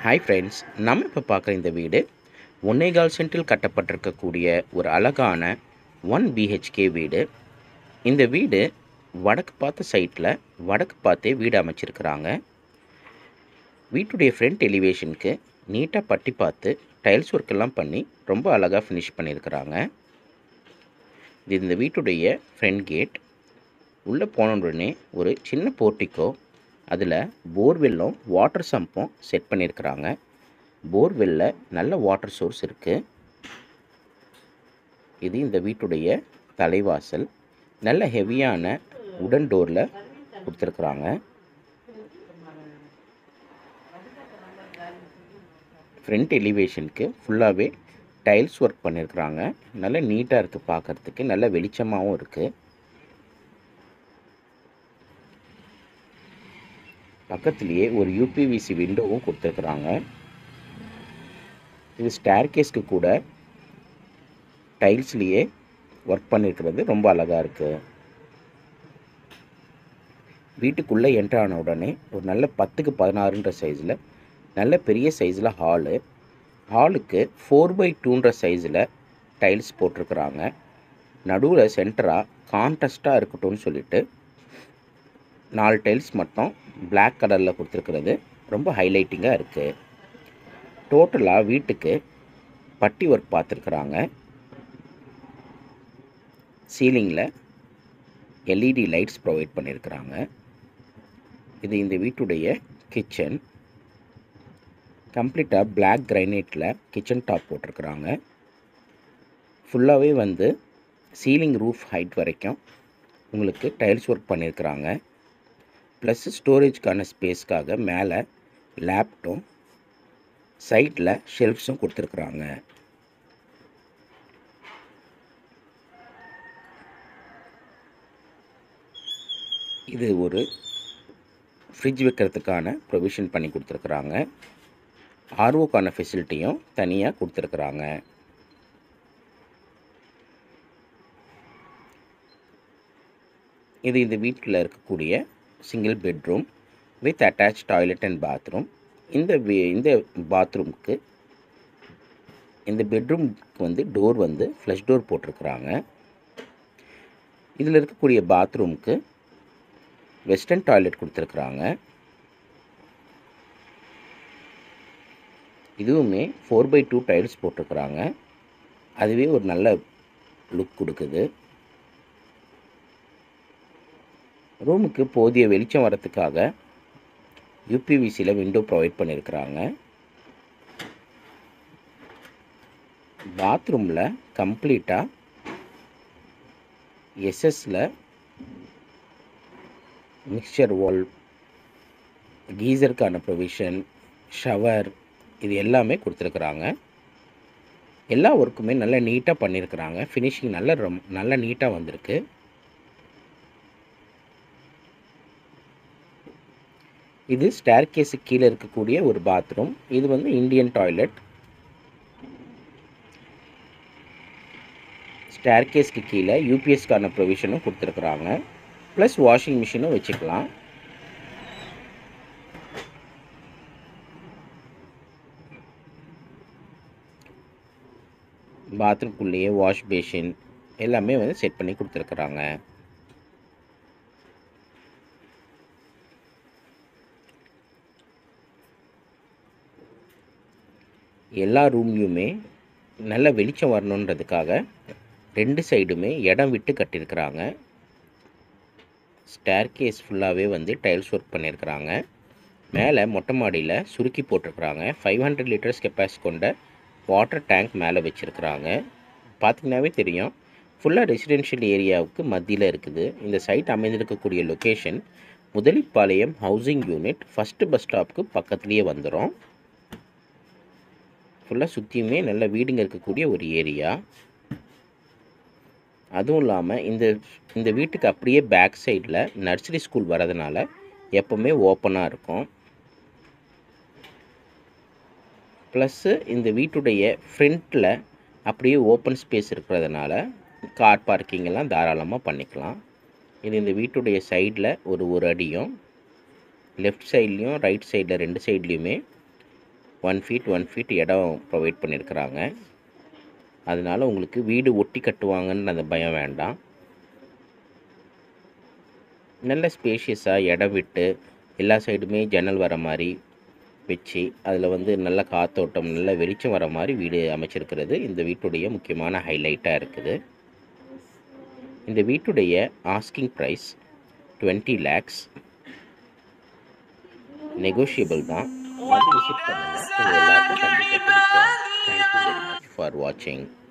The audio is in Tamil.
ஹாய் ஃப்ரெண்ட்ஸ் நம்ம இப்போ பார்க்குற இந்த வீடு ஒன்னேகால் சென்டில் கட்டப்பட்டிருக்கக்கூடிய ஒரு அழகான ஒன் பிஹெச்கே வீடு இந்த வீடு வடக்கு பார்த்த சைட்டில் வடக்கு பார்த்தே வீடு அமைச்சிருக்கிறாங்க வீட்டுடைய ஃப்ரண்ட் எலிவேஷனுக்கு நீட்டாக பட்டி பார்த்து டைல்ஸ் ஒர்க் எல்லாம் பண்ணி ரொம்ப அழகாக ஃபினிஷ் பண்ணியிருக்கிறாங்க இது இந்த வீட்டுடைய ஃப்ரண்ட் கேட் உள்ளே போன உடனே ஒரு சின்ன போர்ட்டிக்கோ அதில் போர்வெல்லும் வாட்டர் சம்பும் செட் பண்ணியிருக்கிறாங்க போர்வெல்லில் நல்ல வாட்டர் சோர்ஸ் இருக்குது இது இந்த வீட்டுடைய தலைவாசல் நல்ல ஹெவியான உடன் டோரில் கொடுத்துருக்குறாங்க ஃப்ரண்ட் எலிவேஷனுக்கு ஃபுல்லாகவே டைல்ஸ் ஒர்க் பண்ணியிருக்கிறாங்க நல்ல நீட்டாக இருக்குது பார்க்குறதுக்கு நல்ல வெளிச்சமாகவும் இருக்குது பக்கத்துலேயே ஒரு யூபிவிசி விண்டோவும் கொடுத்துருக்குறாங்க இது ஸ்டேர்கேஸ்க்கு கூட டைல்ஸ்லேயே ஒர்க் பண்ணியிருக்கிறது ரொம்ப அழகாக இருக்குது வீட்டுக்குள்ளே என்ட்ரு ஆன உடனே ஒரு நல்ல பத்துக்கு பதினாறுன்ற சைஸில் நல்ல பெரிய சைஸில் ஹாலு ஹாலுக்கு ஃபோர் பை டூன்ற சைஸில் டைல்ஸ் போட்டிருக்கிறாங்க நடுவில் சென்டராக கான்ட்ரஸ்ட்டாக இருக்கட்டும்னு சொல்லிட்டு நாலு டைல்ஸ் மட்டும் பிளாக் கலரில் கொடுத்துருக்கிறது ரொம்ப ஹைலைட்டிங்காக இருக்குது டோட்டலாக வீட்டுக்கு பட்டி ஒர்க் பார்த்துருக்குறாங்க சீலிங்கில் எல்இடி லைட்ஸ் ப்ரொவைட் பண்ணியிருக்கிறாங்க இது இந்த வீட்டுடைய கிச்சன் கம்ப்ளீட்டாக பிளாக் கிரைனைட்டில் கிச்சன் டாப் போட்டிருக்கிறாங்க ஃபுல்லாகவே வந்து சீலிங் ரூஃப் ஹைட் வரைக்கும் உங்களுக்கு டைல்ஸ் ஒர்க் பண்ணியிருக்கிறாங்க ப்ளஸ் ஸ்டோரேஜ்க்கான ஸ்பேஸ்க்காக மேலே லேப்டும் சைட்டில் ஷெல்ஃப்ஸும் கொடுத்துருக்குறாங்க இது ஒரு ஃப்ரிட்ஜ் வைக்கிறதுக்கான ப்ரொவிஷன் பண்ணி கொடுத்துருக்குறாங்க ஆர்ஓக்கான ஃபெசிலிட்டியும் தனியாக கொடுத்துருக்குறாங்க இது இந்த வீட்டில் இருக்கக்கூடிய single bedroom with attach toilet and bathroom இந்த வி- இந்த பாத்ரூம்க்கு இந்த பெட்ரூம்க்கு வந்து டோர் வந்து ஃப்ளஷ் டோர் போட்டிருக்கிறாங்க இதில் இருக்கக்கூடிய பாத்ரூம்க்கு வெஸ்டர்ன் டாய்லெட் கொடுத்துருக்குறாங்க இதுவுமே ஃபோர் பை டூ டைல்ஸ் போட்டிருக்கிறாங்க அதுவே ஒரு நல்ல லுக் கொடுக்குது ரூமுக்கு போதிய வெளிச்சம் வரத்துக்காக யூபிவிசியில் விண்டோ ப்ரொவைட் பண்ணியிருக்கிறாங்க பாத்ரூமில் கம்ப்ளீட்டாக எஸ்எஸ்ல மிக்சர் வால் கீசருக்கான ப்ரொவிஷன் ஷவர் இது எல்லாமே கொடுத்துருக்குறாங்க எல்லா ஒர்க்குமே நல்லா நீட்டாக பண்ணியிருக்கிறாங்க ஃபினிஷிங் நல்ல ரொம் நல்ல நீட்டாக வந்திருக்கு இது ஸ்டேர் கேஸுக்கு கீழே இருக்கக்கூடிய ஒரு பாத்ரூம் இது வந்து இந்தியன் டாய்லெட் ஸ்டேர் கேஸ்க்கு கீழே யூபிஎஸ்க்கான ப்ரொவிஷனும் கொடுத்துருக்குறாங்க ப்ளஸ் வாஷிங் மிஷினும் வச்சுக்கலாம் பாத்ரூம்குள்ளேயே வாஷ் பேஷின் எல்லாமே வந்து செட் பண்ணி கொடுத்துருக்குறாங்க எல்லா ரூம்லேயுமே நல்ல வெளிச்சம் வரணுன்றதுக்காக ரெண்டு சைடுமே இடம் விட்டு கட்டியிருக்கிறாங்க ஸ்டேர் கேஸ் ஃபுல்லாகவே வந்து டைல்ஸ் ஒர்க் பண்ணியிருக்கிறாங்க மேலே மொட்டை மாடியில் சுருக்கி போட்டிருக்கிறாங்க ஃபைவ் ஹண்ட்ரட் லிட்டர்ஸ் கெப்பாசிட்டி கொண்ட வாட்டர் டேங்க் மேலே வச்சுருக்கிறாங்க பார்த்தீங்கன்னாவே தெரியும் ஃபுல்லாக ரெசிடென்ஷியல் ஏரியாவுக்கு மத்தியில் இருக்குது இந்த சைட் அமைந்திருக்கக்கூடிய location Mudalipalayam housing unit first bus ஸ்டாப்புக்கு பக்கத்துலேயே வந்துடும் ஃபுல்லாக சுற்றியுமே நல்ல வீடுங்க இருக்கக்கூடிய ஒரு ஏரியா அதுவும் இல்லாமல் இந்த இந்த வீட்டுக்கு அப்படியே பேக் சைடில் நர்சரி ஸ்கூல் வரதுனால எப்போவுமே ஓப்பனாக இருக்கும் ப்ளஸ்ஸு இந்த வீட்டுடைய ஃப்ரண்ட்டில் அப்படியே ஓப்பன் ஸ்பேஸ் இருக்கிறதுனால கார் பார்க்கிங் எல்லாம் தாராளமாக பண்ணிக்கலாம் இது இந்த வீட்டுடைய சைடில் ஒரு ஒரு அடியும் லெஃப்ட் சைட்லேயும் ரைட் சைடில் ரெண்டு சைட்லேயுமே ஒன் ஃபீட் ஒன் ஃபீட் இடம் ப்ரொவைட் பண்ணியிருக்கிறாங்க அதனால் உங்களுக்கு வீடு ஒட்டி கட்டுவாங்கன்னு அந்த பயம் வேண்டாம் நல்ல ஸ்பேஷியஸாக இடம் விட்டு எல்லா சைடுமே ஜன்னல் வர மாதிரி வச்சு அதில் வந்து நல்ல காத்தோட்டம் நல்ல வெளிச்சம் வர மாதிரி வீடு அமைச்சிருக்கிறது இந்த வீட்டுடைய முக்கியமான ஹைலைட்டாக இருக்குது இந்த வீட்டுடைய asking price twenty lakhs negotiable தான் வந்து விசிட் பண்ணுங்கள் உங்கள் எல்லாருக்கும் கண்டிப்பாக பிடிக்கும் தேங்க்யூ வெரி மச் ஃபார் வாட்சிங்